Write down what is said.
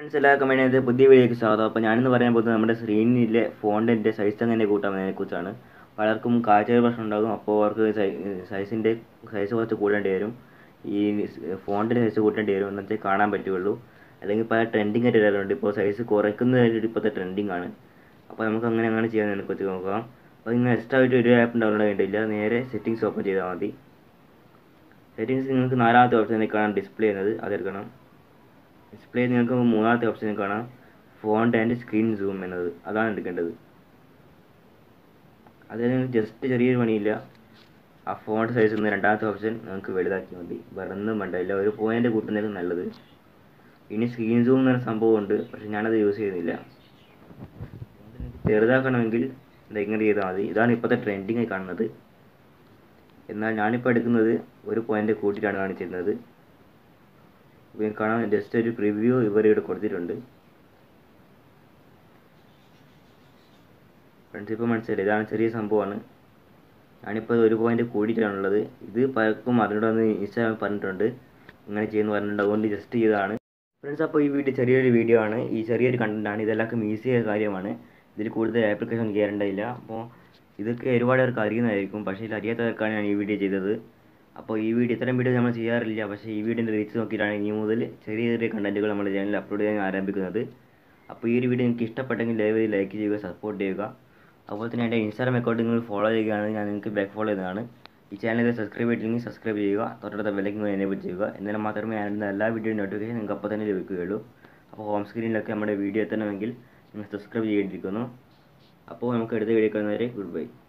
friends എല്ലാവർക്കും വേണ്ടി പുതിയ വീഡിയോയ്ക്ക് സ്വാഗതം അപ്പോൾ ഞാനിന്ന് പറയാൻ പോകുന്നത് നമ്മുടെ സ്ക്രീനിലെ ഫോണിൻ്റെ സൈസ് എങ്ങനെ കൂട്ടാമെന്നതിനെ കുറിച്ചാണ് പലർക്കും കാഴ്ച പ്രശ്നം ഉണ്ടാകും അപ്പോൾ അവർക്ക് സൈസിൻ്റെ സൈസ് കുറച്ച് കൂട്ടേണ്ടി വരും ഈ ഫോണിൻ്റെ സൈസ് കൂട്ടേണ്ടി വരും എന്നേ കാണാൻ പറ്റുള്ളൂ അല്ലെങ്കിൽ പല ട്രെൻഡിങ് ആയിട്ട് വരാറുണ്ട് ഇപ്പോൾ സൈസ് കുറയ്ക്കുന്നതായിട്ട് ഇപ്പോഴത്തെ ട്രെൻഡിങ് ആണ് അപ്പോൾ നമുക്ക് അങ്ങനെ അങ്ങനെ ചെയ്യാൻ കുറിച്ച് നോക്കാം അപ്പോൾ നിങ്ങൾ എക്സ്ട്രാ ആയിട്ട് ഒരു ആപ്പ് ഡൗൺലോഡ് ചെയ്യേണ്ടില്ല നേരെ സെറ്റിങ്സ് ഓപ്പൺ ചെയ്താൽ മതി സെറ്റിങ്സ് നിങ്ങൾക്ക് നാലാമത്തെ ഓപ്ഷനിൽ കാണാൻ ഡിസ്പ്ലേ ചെയ്യുന്നത് അതെടുക്കണം ഡിസ്പ്ലേ നിങ്ങൾക്ക് മൂന്നാമത്തെ ഓപ്ഷനിൽ കാണാം ഫോണ്ട് ആൻഡ് സ്ക്രീൻ സൂം എന്നത് അതാണ് എടുക്കേണ്ടത് അതിൽ നിങ്ങൾക്ക് ജസ്റ്റ് ചെറിയൊരു പണിയില്ല ആ ഫോണ്ട് സൈസ് നിന്ന് രണ്ടാമത്തെ ഓപ്ഷൻ നിങ്ങൾക്ക് വലുതാക്കി മതി വേറൊന്നും വേണ്ടില്ല ഒരു പോയിൻ്റ് കൂട്ടുന്നതിലും നല്ലത് ഇനി സ്ക്രീൻ സൂം എന്നൊരു സംഭവമുണ്ട് പക്ഷെ ഞാനത് യൂസ് ചെയ്യുന്നില്ല ചെറുതാക്കണമെങ്കിൽ ഇത് ഇങ്ങനെ ചെയ്താൽ മതി ഇതാണ് ഇപ്പോഴത്തെ ട്രെൻഡിങ് ആയി കാണുന്നത് എന്നാൽ ഞാനിപ്പോൾ എടുക്കുന്നത് ഒരു പോയിൻ്റ് കൂട്ടിയിട്ടാണ് കാണിച്ചിരുന്നത് ഇപ്പോൾ കാണാൻ ജസ്റ്റ് ഒരു പ്രിവ്യൂ ഇവർ ഇവിടെ കൊടുത്തിട്ടുണ്ട് ഫ്രണ്ട്സ് ഇപ്പോൾ മനസ്സിലായി ഇതാണ് ചെറിയ സംഭവമാണ് ഞാനിപ്പോൾ ഒരു പോയിൻ്റ് കൂടിയിട്ടാണുള്ളത് ഇത് പലർക്കും അതിനോടൊന്ന് ഇൻസ്റ്റാഗ്രാം പറഞ്ഞിട്ടുണ്ട് ഇങ്ങനെ ചെയ്യുന്നു പറഞ്ഞിട്ടുണ്ട് അതുകൊണ്ട് ജസ്റ്റ് ചെയ്തതാണ് ഫ്രണ്ട്സ് അപ്പോൾ ഈ വീഡിയോ ചെറിയൊരു വീഡിയോ ആണ് ഈ ചെറിയൊരു കണ്ടൻറ്റാണ് ഇതെല്ലാവർക്കും ഈസിയായ കാര്യമാണ് ഇതിൽ കൂടുതൽ ആപ്ലിക്കേഷൻ കയറേണ്ടതില്ല അപ്പോൾ ഇതൊക്കെ ഒരുപാട് പേർക്ക് അറിയുന്നതായിരിക്കും പക്ഷേ ഇത് അറിയാത്തവർക്കാണ് ഞാൻ ഈ വീഡിയോ ചെയ്തത് അപ്പോൾ ഈ വീഡിയോ ഇത്തരം വീഡിയോ നമ്മൾ ചെയ്യാറില്ല പക്ഷേ ഈ വീഡിയോൻ്റെ റീച്ച് നോക്കിയിട്ടാണ് ഇനി മുതൽ ചെറിയ ചെറിയ കണ്ടൻറ്റുകൾ നമ്മുടെ ചാനലിൽ അപ്ലോഡ് ചെയ്യാൻ ആരംഭിക്കുന്നത് അപ്പോൾ ഈ ഒരു വീഡിയോ നിങ്ങൾക്ക് ഇഷ്ടപ്പെട്ടെങ്കിൽ ദയവായി ലൈക്ക് ചെയ്യുക സപ്പോർട്ട് ചെയ്യുക അതുപോലെ തന്നെ എൻ്റെ ഇൻസ്റ്റാഗ്രാം അക്കൗണ്ട് നിങ്ങൾ ഫോളോ ചെയ്യുകയാണെങ്കിൽ ഞാൻ നിങ്ങൾക്ക് ബാക്ക് ഫോളോ ചെയ്യുന്നതാണ് ഈ ചാനൽ സബ്സ്ക്രൈബ് ചെയ്തില്ലെങ്കിൽ സബ്സ്ക്രൈബ് ചെയ്യുക തൊട്ടടുത്ത ബെല്ലൈക്കൻ എനേബിൾ ചെയ്യുക എന്നാൽ മാത്രമേ ഞാൻ ഇടുന്ന എല്ലാ വീഡിയോ നോട്ടിഫിക്കേഷൻ നിങ്ങൾക്ക് അപ്പോൾ തന്നെ ലഭിക്കുകയുള്ളൂ അപ്പോൾ ഹോം സ്ക്രീനിലൊക്കെ നമ്മുടെ വീഡിയോ എത്തണമെങ്കിൽ നിങ്ങൾ സബ്സ്ക്രൈബ് ചെയ്തിരിക്കുന്നു അപ്പോൾ നമുക്ക് അടുത്ത വീഡിയോ കാണുന്നവരെ ഗുഡ് ബൈ